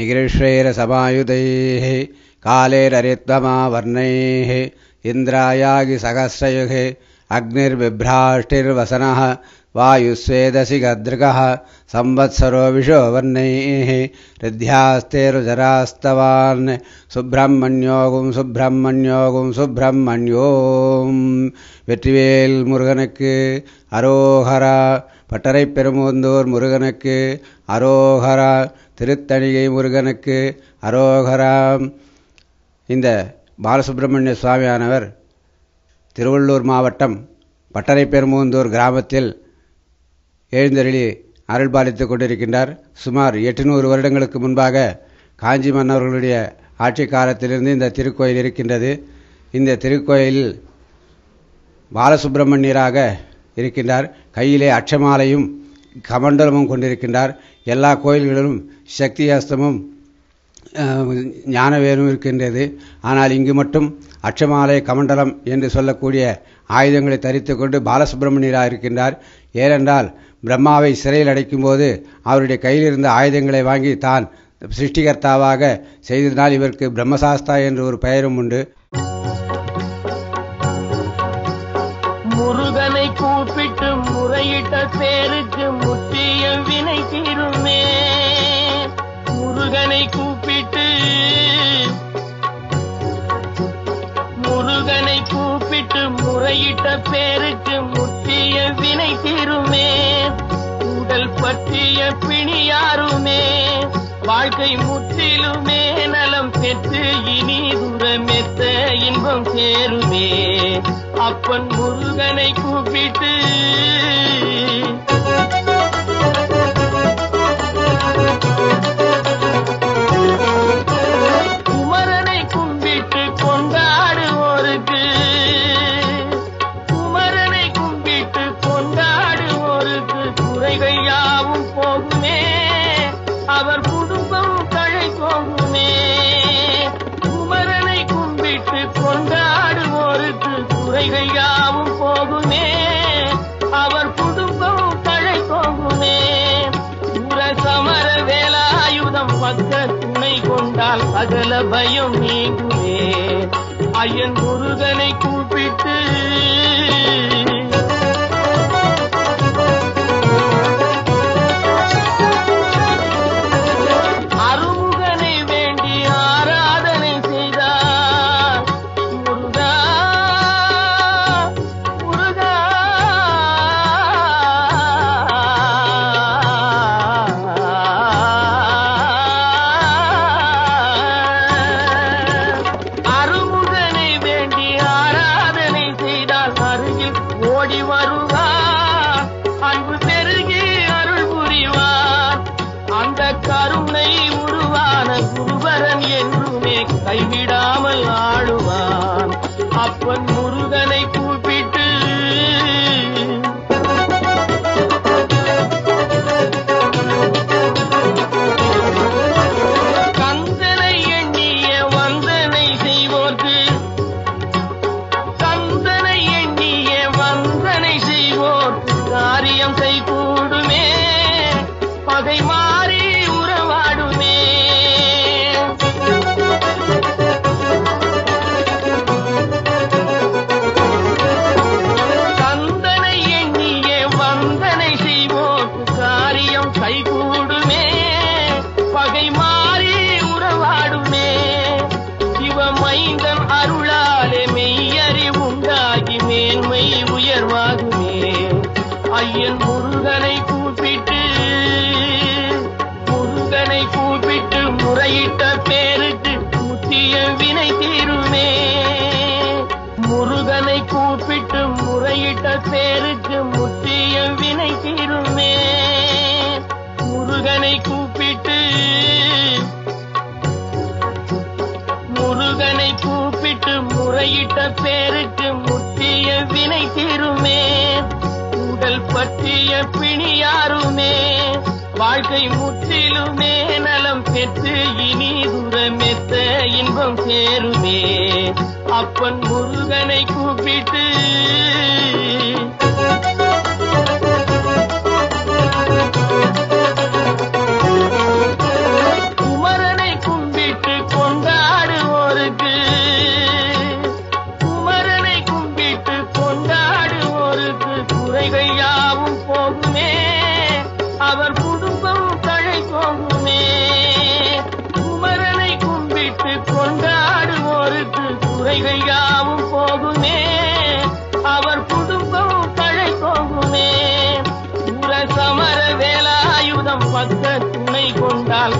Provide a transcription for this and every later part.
चिकीर्षैरसमायुधैः कालेररित्वमावर्णैः इन्द्रायागि सहस्रयुगे अग्निर्बिभ्राष्टिर्वसनः वायुस्वेदसि गदृगः संवत्सरो विशो वर्णैः ऋद्ध्यास्तेरुजरास्तवान् சுப்பிரமணியோகும் சுப்பிரமணியோகும் சுப்பிரமணியோம் வெற்றிவேல் முருகனுக்கு அரோகரா பட்டறை பெருமுந்தூர் முருகனுக்கு அரோகரா திருத்தணிகை முருகனுக்கு அரோகரா இந்த பாலசுப்பிரமணிய சுவாமியானவர் திருவள்ளூர் மாவட்டம் பட்டறை பெருமுந்தூர் கிராமத்தில் எழுந்தருளி அருள்பாலித்துக் கொண்டிருக்கின்றார் சுமார் எட்டுநூறு வருடங்களுக்கு முன்பாக காஞ்சி மன்னர்களுடைய ஆட்சி காலத்திலிருந்து இந்த திருக்கோயில் இருக்கின்றது இந்த திருக்கோயிலில் பாலசுப்பிரமணியராக இருக்கின்றார் கையிலே அச்சமாலையும் கமண்டலமும் கொண்டிருக்கின்றார் எல்லா கோயில்களிலும் சக்தி அஸ்தமும் ஞானவேலும் இருக்கின்றது ஆனால் இங்கு மட்டும் அச்சமாலை கமண்டலம் என்று சொல்லக்கூடிய ஆயுதங்களை தரித்து கொண்டு பாலசுப்பிரமணியராக இருக்கின்றார் ஏனென்றால் பிரம்மாவை சிறையில் அடைக்கும்போது அவருடைய கையில் இருந்த ஆயுதங்களை வாங்கி தான் சிருஷ்டிகர்த்தாவாக செய்ததினால் இவருக்கு பிரம்மசாஸ்தா என்று ஒரு பெயரும் உண்டு முருகனை கூப்பிட்டு முறையிட்ட பேருக்கு முற்றிய வினை தீருமே முருகனை கூப்பிட்டு முருகனை கூப்பிட்டு முறையிட்ட பேருக்கு முற்றிய வினை தீருமே உடல் பற்றிய பிணியாருமே வாழ்க்கை முற்றிலுமே நலம் பெற்று இனி துரமெத்த இன்பம் சேருமே அப்பன் முருகனை கூப்பிட்டு குமரனை கும்பிட்டு கொண்டாடுவோருக்கு குமரனை கும்பிட்டு கொண்டாடுவோருக்கு குறைகள் யாவும் போகுமே அவர் குடும்பம் தழை போகுமே குமரனை கும்பிட்டு கொண்டாடுவோருக்கு குறைகள் யாவும் போகுமே அவர் குடும்பம் தழை போகுமே உர சமர வேலாயுதம் பக்க துணை கொண்டால் சகல பயம் நீங்குமே ஐயன் முருகனை கூப்பிட்டு அருமுகனை வேண்டி ஆராதனை செய்தார் முருகா முருகா அருமுகனை வேண்டி ஆராதனை செய்தால் அருகில் ஓடி வருவார் அன்பு பெருகி அருள் புரிவார் அந்த கருணை உருவான குருவரன் என்றுமே கைவிடாமல் ஆடுவான் அப்பன் முருகனை கூப்பிட்டு கந்தனை எண்ணிய வந்தனை செய்வோர்க்கு கந்தனை எண்ணிய வந்தனை செய்வோர்க்கு காரியம் கைகூடுமே பகை மாறி உறவாடுமே கந்தனை எண்ணிய வந்தனை செய்வோர்க்கு காரியம் கைகூடுமே பகை மாறி உறவாடுமே சிவமைந்தன் அருளாலே மெய்யறி உண்டாகி மேன்மை உயர்வாகுமே ஐயன் முருகனை கூப்பிட்டு முருகனை கூப்பிட்டு முறையிட்ட பேருக்கு முத்திய வினை தீருமே முருகனை கூப்பிட்டு முறையிட்ட பேருக்கு முத்திய வினை தீருமே முருகனை கூப்பிட்டு முருகனை கூப்பிட்டு முறையிட்ட பேருக்கு முற்றிய வினை தீருமே உடல் பற்றிய பிணியாருமே வாழ்க்கை முற்றிலுமே நலம் பெற்று இனி துரமெத்த இன்பம் சேருமே அப்பன் முருகனை கூப்பிட்டு குமரனை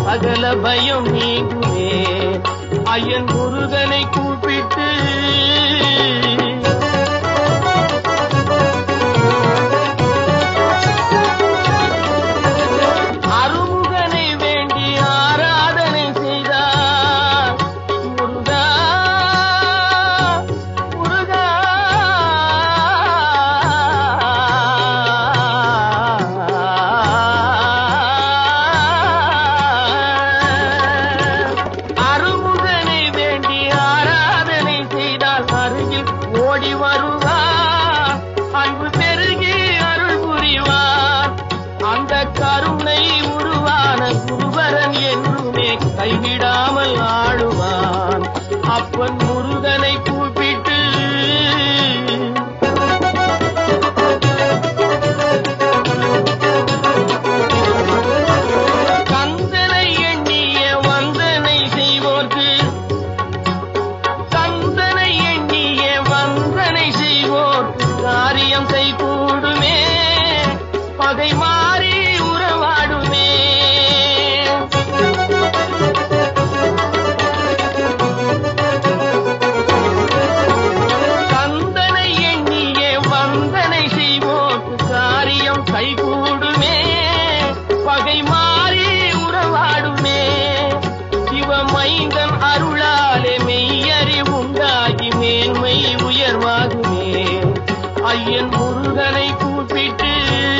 சகல பயம் நீங்குமே ஐயன் முருகனை கூப்பிட்டு அருமுகனை வேண்டி ஆராதனை செய்தார் முருகா முருகா அருமுகனை வேண்டி ஆராதனை செய்தால் அருகில் ஓடி வருவார் அன்பு பெருகி அருள் புரிவார் அந்த கருணை உருவான குருவரன் என்றுமே கைவிடாமல் ஆடுவான் அப்பன் முருகனை கூப்பிட்டு கந்தனை எண்ணிய வந்தனை செய்வோர்க்கு கந்தனை எண்ணிய வந்தனை செய்வோர் காரியம் கைகூடுமே பகை மாறி உறவாடுமே கந்தனை எண்ணிய வந்தனை செய்வோர் காரியம் கைகூடுமே பகை மாறி உறவாடுமே சிவமைந்தன் அருளாலே மெய்யறிவுண்டாகி மேன்மை உயர்வாகுமே ஐயன் முருகனை கூப்பிட்டு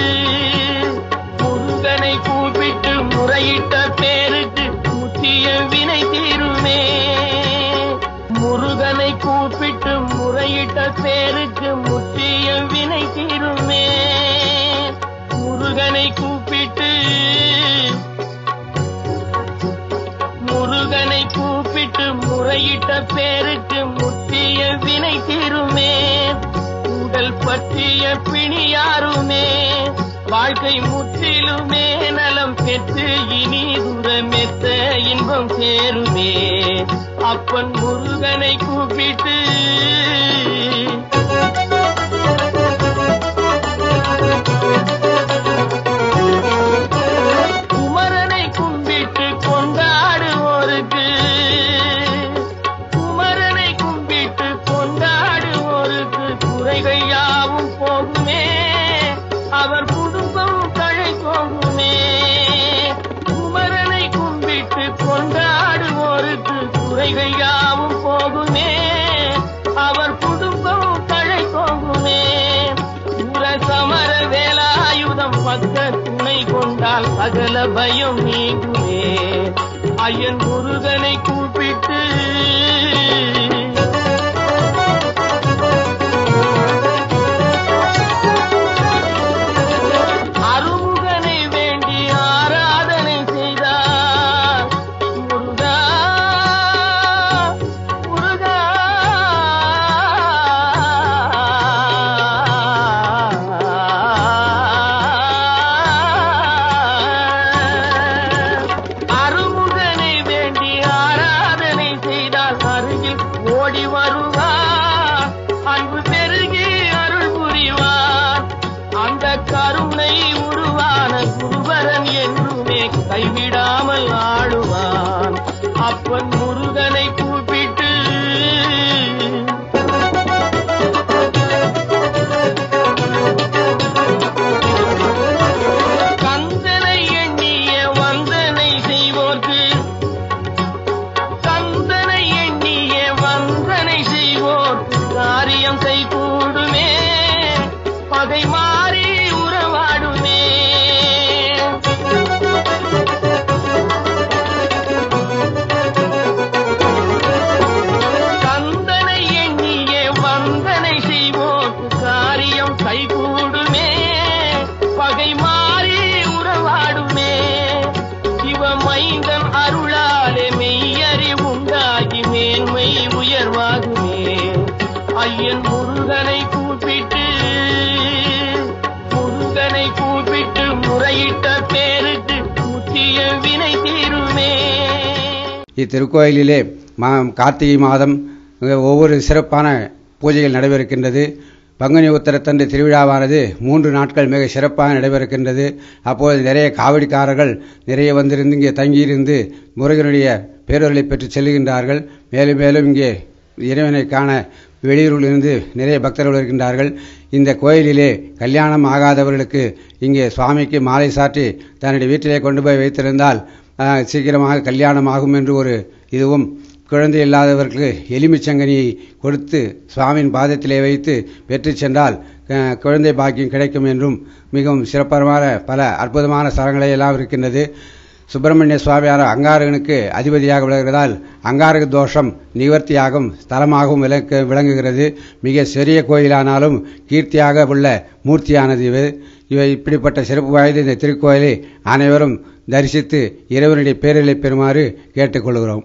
முருகனை கூப்பிட்டு முறையிட்ட பேருக்கு முத்திய வினை தீருமே முருகனை கூப்பிட்டு முறையிட்ட பேருக்கு முத்திய வினை தீருமே முருகனை கூப்பிட்டு முருகனை கூப்பிட்டு முறையிட்ட பேருக்கு முத்திய வினை தீருமே உடல் பற்றிய பிணியாருமே வாழ்க்கை முற்றிலுமே நலம் பெற்று இனி துரமெத்த இன்பம் சேருமே அப்பன் முருகனை கூப்பிட்டு குமரனை கும்பிட்டு கொண்டாடுவோருக்கு குமரனை கும்பிட்டு கொண்டாடுவோருக்கு குறைகள் யாவும் போகுமே அவர் குடும்பம் தழை போகுமே குமரனை கும்பிட்டு கொண்டாடுவோருக்கு குறைகள் யாவும் போகுமே அவர் குடும்பம் தழை போகுமே உர சமர வேலாயுதம் பக்க துணை கொண்டால் சகல பயம் நீங்குமே ஐயன் முருகனை கூப்பிட்டு அருமுகனை வேண்டி ஆராதனை செய்தார் முருகா முருகா அருமுகனை வேண்டி ஆராதனை செய்தால் அருகில் ஓடி வருவார் அன்பு பெருகி அருள் புரிவார் அந்த கருணை உருவான குருவரன் என்றுமே கைவிடாமல் ஆடுவான் அப்பன் முருகனை கூப்பிட்டு கந்தனை எண்ணிய வந்தனை செய்வோர்க்கு கந்தனை எண்ணிய வந்தனை செய்வோர் காரியம் கைகூடுமே பகை மாறி உறவாடுமே கந்தனை எண்ணிய வந்தனை செய்வோர் காரியம் கைகூடுமே பகை மாறி உறவாடுமே சிவமைந்தன் அருளாலே மெய்யறிவுண்டாகி மேன்மை உயர்வாகுமே ஐயன் முருகனை கூப்பிட்டு முருகனை கூப்பிட்டு முறையிட்ட பேருக்கு முத்திய வினை தீருமே இத்திருக்கோயிலிலே மா கார்த்திகை மாதம் இங்க ஒவ்வொரு சிறப்பான பூஜைகள் நடைபெறுகின்றது பங்குனி உத்தரத்தன்று திருவிழாவானது மூன்று நாட்கள் மிக சிறப்பாக நடைபெறுகின்றது அப்போது நிறைய காவடிக்காரர்கள் நிறைய வந்திருந்து இங்கே தங்கியிருந்து முருகனுடைய பேரொருளை பெற்று செல்கின்றார்கள் மேலும் மேலும் இங்கே இறைவனை காண வெளியூரிலிருந்து நிறைய பக்தர்கள் வருகின்றார்கள் இந்த கோயிலிலே கல்யாணம் ஆகாதவர்களுக்கு இங்கே சுவாமிக்கு மாலை சாற்றி தன்னுடைய வீட்டிலே கொண்டு போய் வைத்திருந்தால் ஆஹ், சீக்கிரமாக கல்யாணம் ஆகும் என்று ஒரு இதுவும் குழந்தை இல்லாதவர்களுக்கு எலுமிச்சங்கனியை கொடுத்து சுவாமியின் பாதத்திலே வைத்து பெற்றுச் சென்றால் அஹ், குழந்தை பாக்கியம் கிடைக்கும் என்றும் மிகவும் சிறப்பான பல அற்புதமான ஸ்தலங்களை எல்லாம் இருக்கின்றது சுப்பிரமணிய சுவாமியார் அங்காரகனுக்கு அதிபதியாக விளங்குவதால் அங்காரக தோஷம் நிவர்த்தியாகும் ஸ்தலமாகவும் விளக்கு விளங்குகிறது மிக சிறிய கோயிலானாலும் கீர்த்தியாக உள்ள மூர்த்தியானது இவை இவை இப்படிப்பட்ட சிறப்பு வாய்ந்த இந்த திருக்கோயிலை அனைவரும் தரிசித்து இறைவனுடைய பேரிலை பெறுமாறு கேட்டுக்கொள்கிறோம்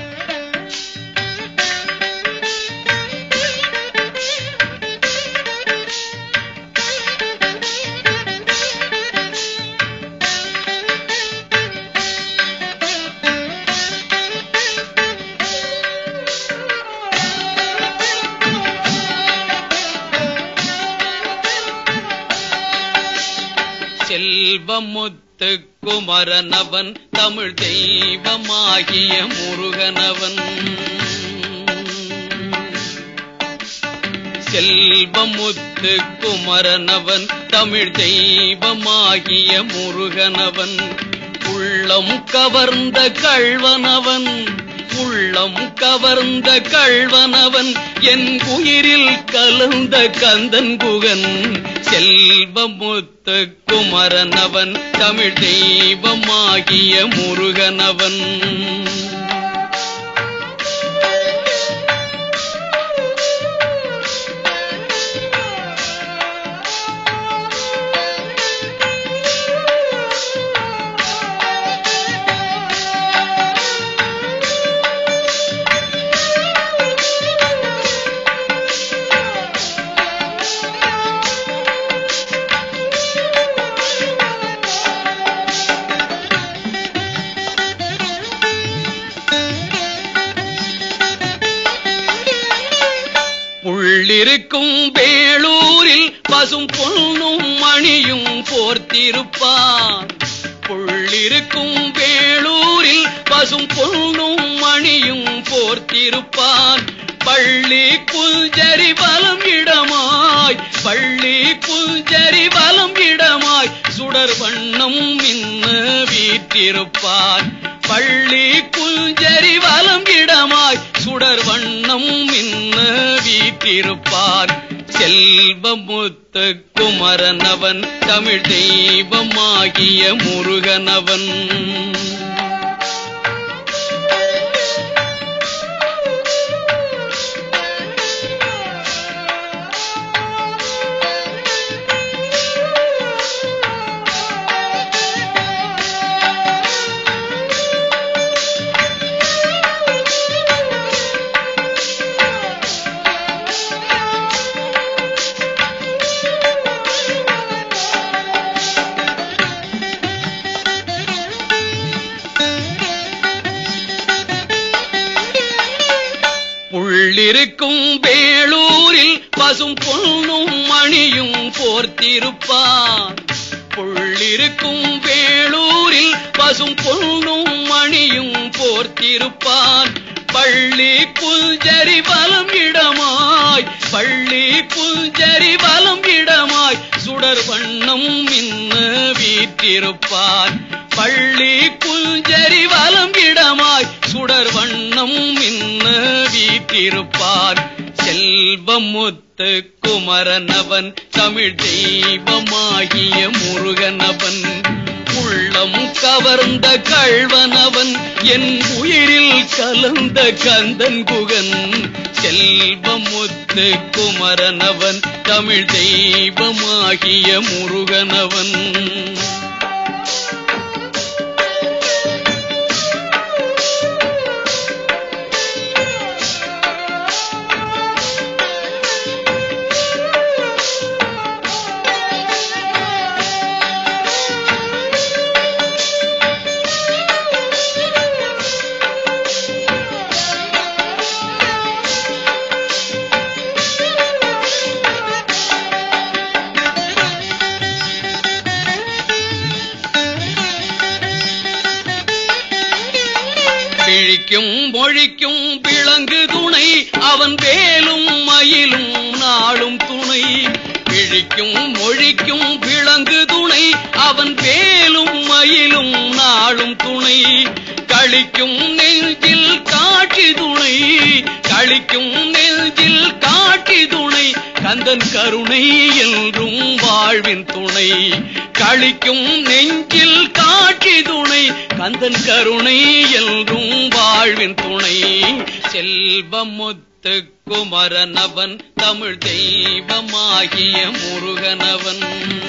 செல்வமுத்து குமரனவன் தமிழ் தெய்வமாகிய முருகனவன் செல்வமுத்து குமரனவன் தமிழ் தெய்வமாகிய முருகனவன் உள்ளம் கவர்ந்த கள்வனவன் உள்ளம் கவர்ந்த கள்வனவன் என் உயிரில் கலந்த கந்தன் குகன் செல்வமுத்து குமரனவன் தமிழ் தெய்வமாகிய முருகனவன் உள்ளிருக்கும் வேளூரில் பசும் பொன்னும் மணியும் போர்த்திருப்பார் புள்ளிருக்கும் வேளூரில் பசும் பொன்னும் மணியும் போர்த்திருப்பான் பள்ளி குஞ்சரி பலம் இடமாய் பள்ளி குஞ்சரி பலம் இடமாய் சுடர் வண்ணம் மின்ன வீற்றிருப்பான் பள்ளி குஞ்சரி வலம் இடமாய் சுடர் வண்ணம் மின்ன வீற்றிருப்பான் செல்வமுத்த குமரனவன் தமிழ் தெய்வமாகிய முருகனவன் புள்ளிருக்கும் வேளூரில் பசும் பொன்னும் மணியும் போர்த்திருப்பார் புள்ளிருக்கும் வேளூரில் பசும் பொன்னும் மணியும் போர்த்திருப்பான் பள்ளி குஞ்சரி வலம் இடமாய் பள்ளி குஞ்சரி வலம் இடமாய் சுடர் வண்ணம் மின்ன வீற்றிருப்பான் பள்ளி குஞ்சரி வலம் இடமாய் சுடர் வண்ணம் மின்ன வீற்றிருப்பான் செல்வமுத்து குமரனவன் தமிழ் தெய்வமாகிய முருகனவன் உள்ளம் கவர்ந்த கள்வனவன் என் உயிரில் கலந்த கந்தன் குகன் செல்வமுத்து குமரனவன் தமிழ் தெய்வமாகிய முருகனவன் கிழிக்கும் மொழிக்கும் விலங்கு துணை அவன் வேலும் மயிலும் நாளும் துணை கிழிக்கும் மொழிக்கும் விலங்கு துணை அவன் வேலும் மயிலும் நாளும் துணை களிக்கும் நெஞ்சில் காட்சி துணை களிக்கும் நெஞ்சில் காட்சி துணை கந்தன் கருணை என்றும் வாழ்வின் துணை களிக்கும் நெஞ்சில் காட்சி துணை கந்தன் கருணை என்றும் வாழ்வின் துணை செல்வம் முத்து குமரனவன் தமிழ் தெய்வமாகிய முருகனவன்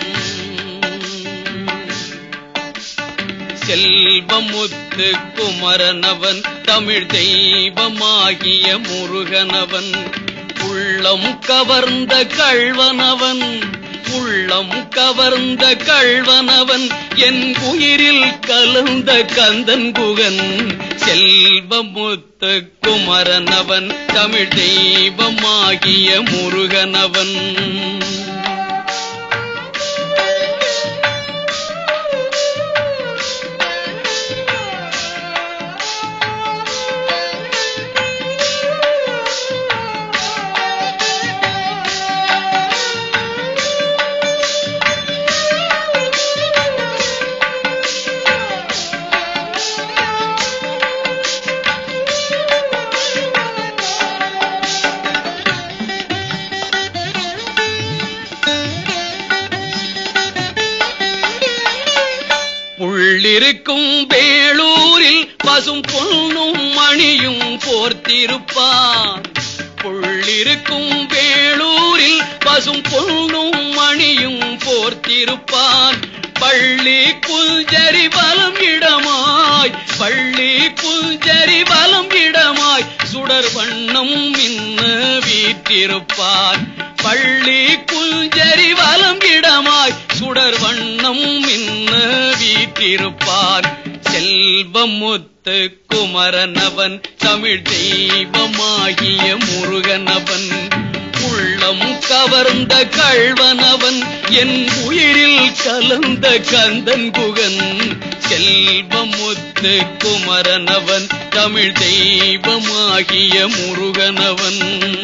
செல்வமுத்து குமரனவன் தமிழ் தெய்வமாகிய முருகனவன் உள்ளம் கவர்ந்த கள்வனவன் உள்ளம் கவர்ந்த கள்வனவன் என் உயிரில் கலந்த கந்தன் குகன் செல்வமுத்து குமரனவன் தமிழ் தெய்வமாகிய முருகனவன் உள்ளிருக்கும் வேளூரில் பசும் பொன்னும் மணியும் போர்த்திருப்பான் புள்ளிருக்கும் வேளூரில் பசும் பொன்னும் மணியும் போர்த்திருப்பான் பள்ளி குஞ்சரி பலம் இடமாய் பள்ளி குஞ்சரி பலம் இடமாய் சுடர் வண்ணம் மின்ன வீற்றிருப்பான் பள்ளி குஞ்சரி வலம் இடமாய் சுடர் வண்ணம் மின்ன வீற்றிருப்பான் செல்வமுத்து குமரனவன் தமிழ் தெய்வமாகிய முருகனவன் உள்ளம் கவர்ந்த கள்வனவன் என் உயிரில் கலந்த கந்தன் குகன் செல்வமுத்து குமரனவன் தமிழ் தெய்வமாகிய முருகனவன்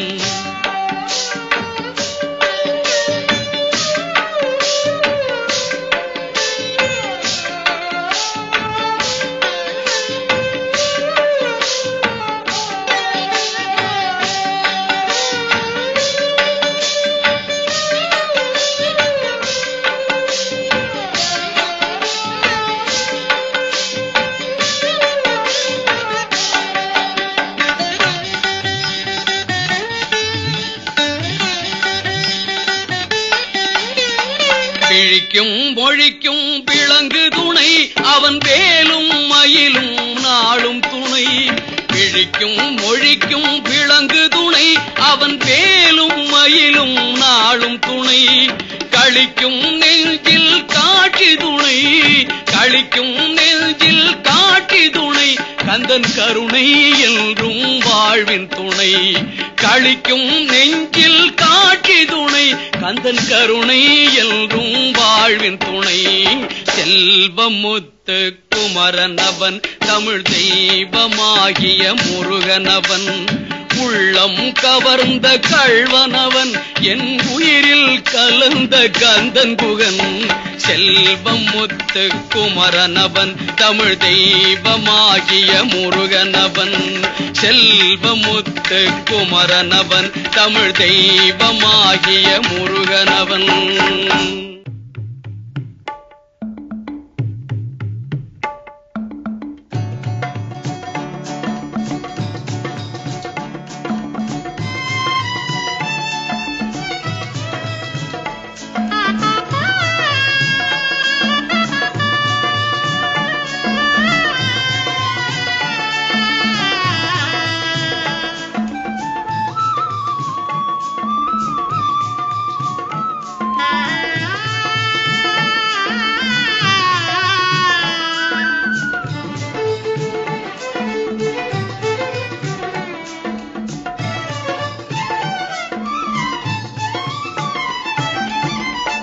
கிழிக்கும் மொழிக்கும் விலங்கு துணை அவன் வேலும் மயிலும் நாளும் துணை கிழிக்கும் மொழிக்கும் விலங்கு துணை அவன் வேலும் மயிலும் நாளும் துணை களிக்கும் நெஞ்சில் காட்சி துணை களிக்கும் நெஞ்சில் காட்சி துணை கந்தன் கருணை என்றும் வாழ்வின் துணை களிக்கும் நெஞ்சில் காட்சி துணை கந்தன் கருணை என்றும் வாழ்வின் துணை செல்வமுத்து குமரனவன் தமிழ் தெய்வமாகிய முருகனவன் உள்ளம் கவர்ந்த கள்வனவன் என் உயிரில் கலந்த கந்தன் குகன் செல்வம் முத்து குமரனவன் தமிழ் தெய்வமாகிய முருகனவன் செல்வமுத்து குமரனவன் தமிழ் தெய்வமாகிய முருகனவன்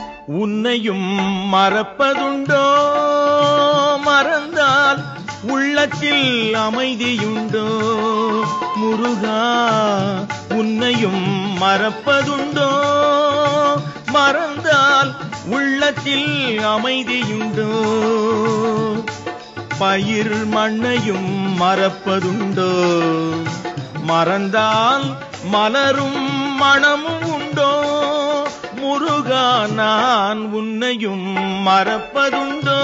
உன்னையும் மறப்பதுண்டோ மறந்தால் உள்ள உள்ளத்தில் அமைதியுண்டோ முருகா உன்னையும் மறப்பதுண்டோ மறந்தால் உள்ளத்தில் அமைதியுண்டோ பயிர் மண்ணையும் மறப்பதுண்டோ மறந்தால் மலரும் மணமும் உண்டோ முருகா நான் உன்னையும் மறப்பதுண்டோ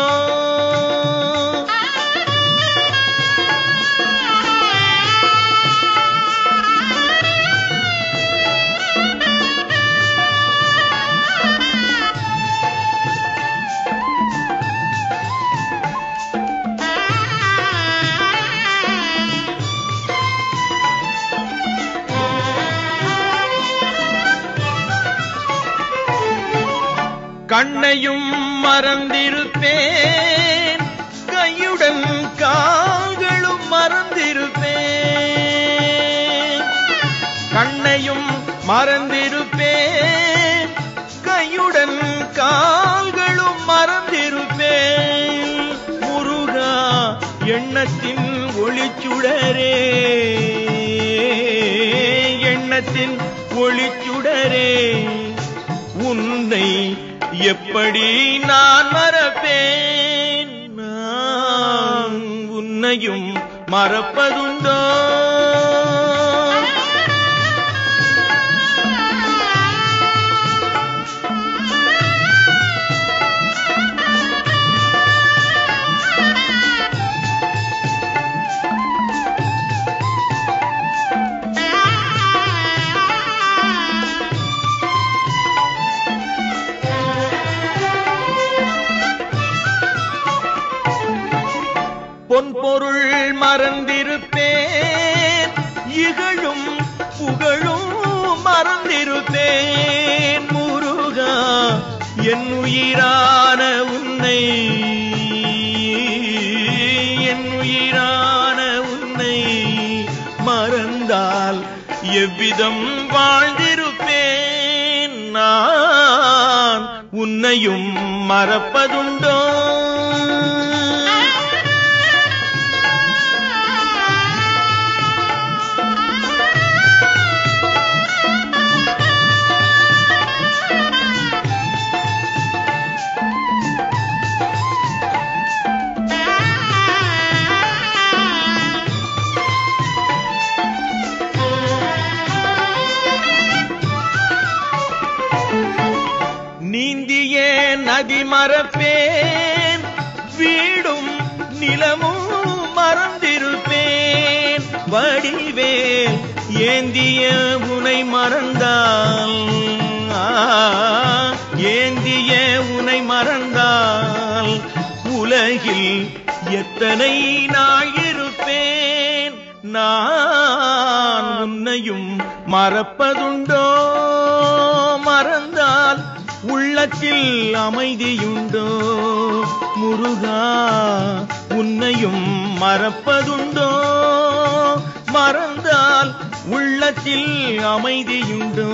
கண்ணையும் மறந்திருப்பேன் கையுடன் கால்களும் மறந்திருப்பேன் கண்ணையும் மறந்திருப்பேன் கையுடன் கால்களும் மறந்திருப்பேன் முருகா எண்ணத்தின் ஒளிச்சுடரே எண்ணத்தின் ஒளிச்சுடரே உன்னை எப்படி நான் மறப்பேன் நான் உன்னையும் மறப்பதுண்டோ பொன் பொருள் மறந்திருப்பேன் இகழும் புகழும் மறந்திருப்பேன் முருகா என் உயிரான உன்னை என் உயிரான உன்னை மறந்தால் எவ்விதம் வாழ்ந்திருப்பேன் நான் உன்னையும் மறப்பதுண்டோ நீந்தியே நதி மறப்பேன் வீடும் நிலமும் மறந்திருப்பேன் வடிவேல் ஏந்திய உனை மறந்தால் ஆ, ஏந்திய உனை மறந்தால் உலகில் எத்தனை நாள் இருப்பேன் நான் உன்னையும் மறப்பதுண்டோ மறந்தால் உள்ளத்தில் அமைதியுண்டோ முருகா உன்னையும் மறப்பதுண்டோ மறந்தால் உள்ளத்தில் அமைதியுண்டோ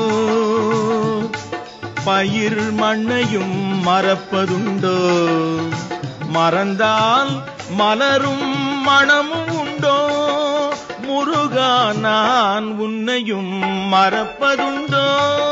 பயிர் மண்ணையும் மறப்பதுண்டோ மறந்தால் மலரும் மணமும் உண்டோ முருகா நான் உன்னையும் மறப்பதுண்டோ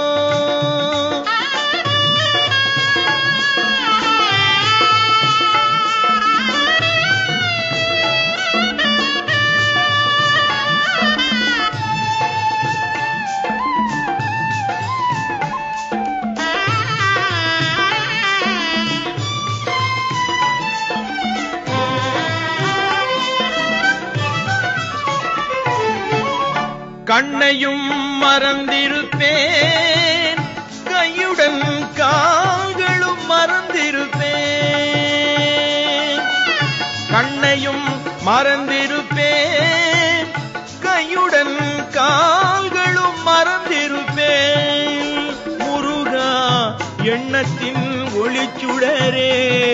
கண்ணையும் மறந்திருப்பேன் கையுடன் கால்களும் மறந்திருப்பேன் கண்ணையும் மறந்திருப்பேன் கையுடன் கால்களும் மறந்திருப்பேன் முருகா எண்ணத்தின் ஒளிச்சுடரே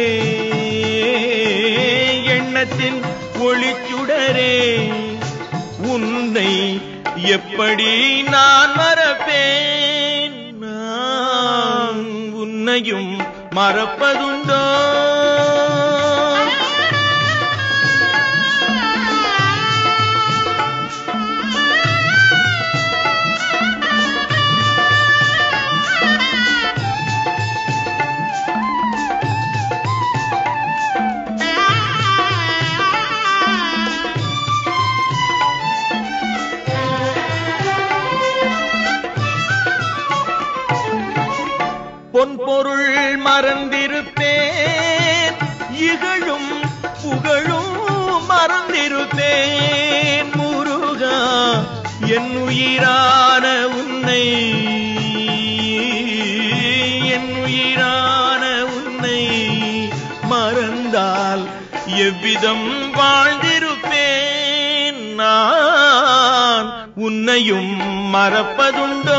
எண்ணத்தின் ஒளிச்சுடரே உன்னை எப்படி நான் மறப்பேன் நான் உன்னையும் மறப்பதுண்டோ உயிரான உன்னை என் உயிரான உன்னை மறந்தால் எவ்விதம் வாழ்ந்திருப்பேன் நான் உன்னையும் மறப்பதுண்டோ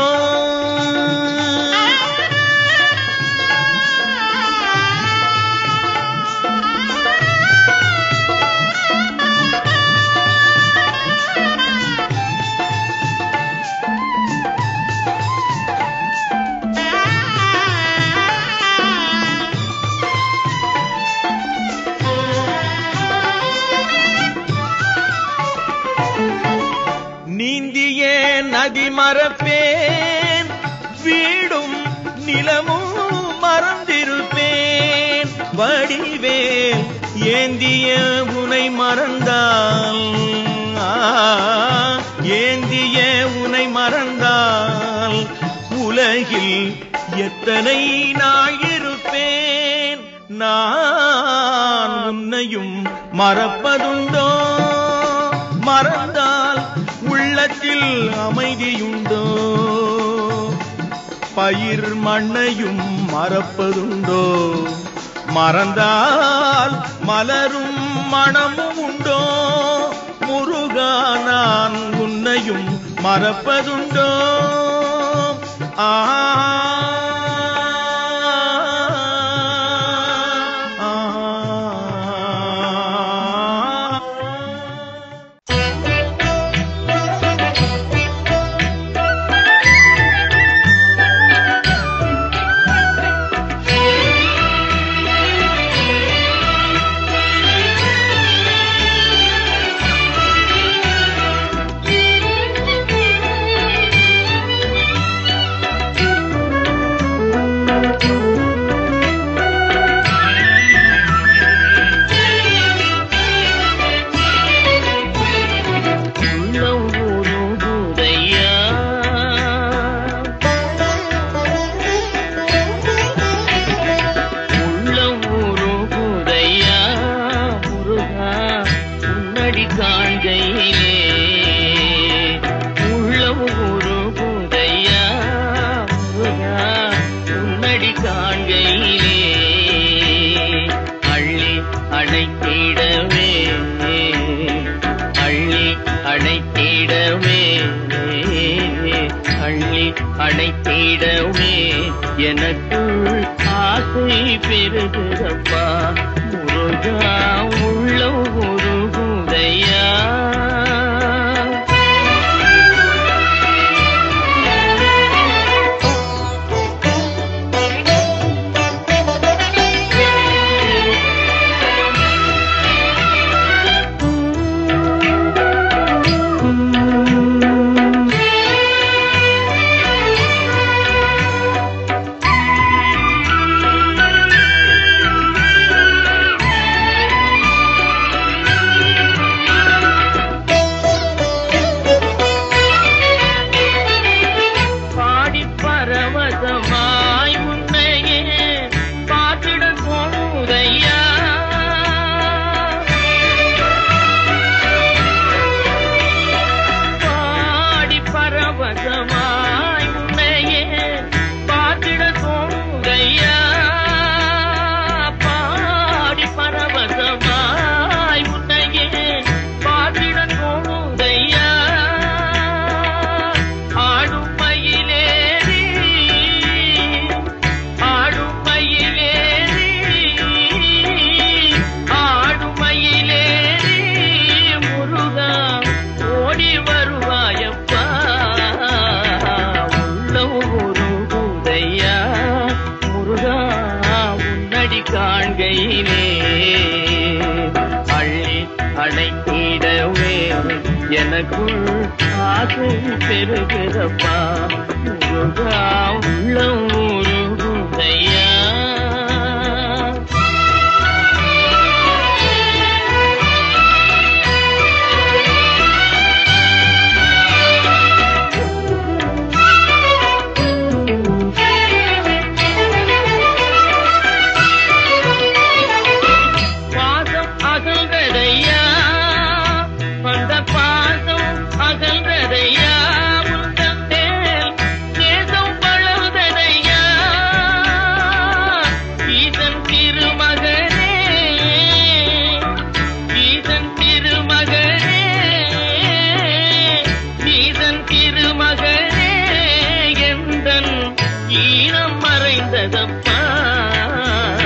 நீந்திய நதி மறப்பேன் வீடும் நிலமும் மறந்திருப்பேன் வடிவேல் ஏந்திய உனை மறந்தால் ஆ, ஏந்திய உனை மறந்தால் உலகில் எத்தனை நாள் இருப்பேன் நான் உன்னையும் மறப்பதுண்டோ மறந்தால் உள்ளத்தில் அமைதியுண்டோ பயிர் மண்ணையும் மறப்பதுண்டோ மறந்தால் மலரும் மனமும் உண்டோ முருகா நான் உன்னையும் மறப்பதுண்டோ ஆ உள்ளம் உருகுதையா உள்ளம் உருகுதையா முருகா உன்னடி காண்கையிலே உள்ளம் உருகுதையா முருகா உன்னடி காண்கையிலே அள்ளி அணைத்திடவே அள்ளி அணைத்திடவே அள்ளி அணைத்திடவே எனக்குள் ஆசை பெருகுதப்பா முருகா உள்ள உருகுதையா பாடி பரவசமாய் முன்னையே பார்த்திட போதையா பாடி பரவசமாய் முன்னையே பார்த்திட போதையா பாடி பரவசமாய் முன்னையே பார்த்திட போதையா ஆடும் மயிலேறி ஆடும் மயிலேறி ஆடும் மயிலேறி முருகா ஓடி வருவாயப்பா உள்ள உருகுதையா முருகா உன்னடி காண்கையிலே அள்ளி அணைத்திடவே எனக்குள் ஆசை பெருகிறப்பா முருகா உள்ள உருகுதையா பாசம் அகல்றதையா வந்த பாசம் அகல்றதையா மறைந்ததப்பா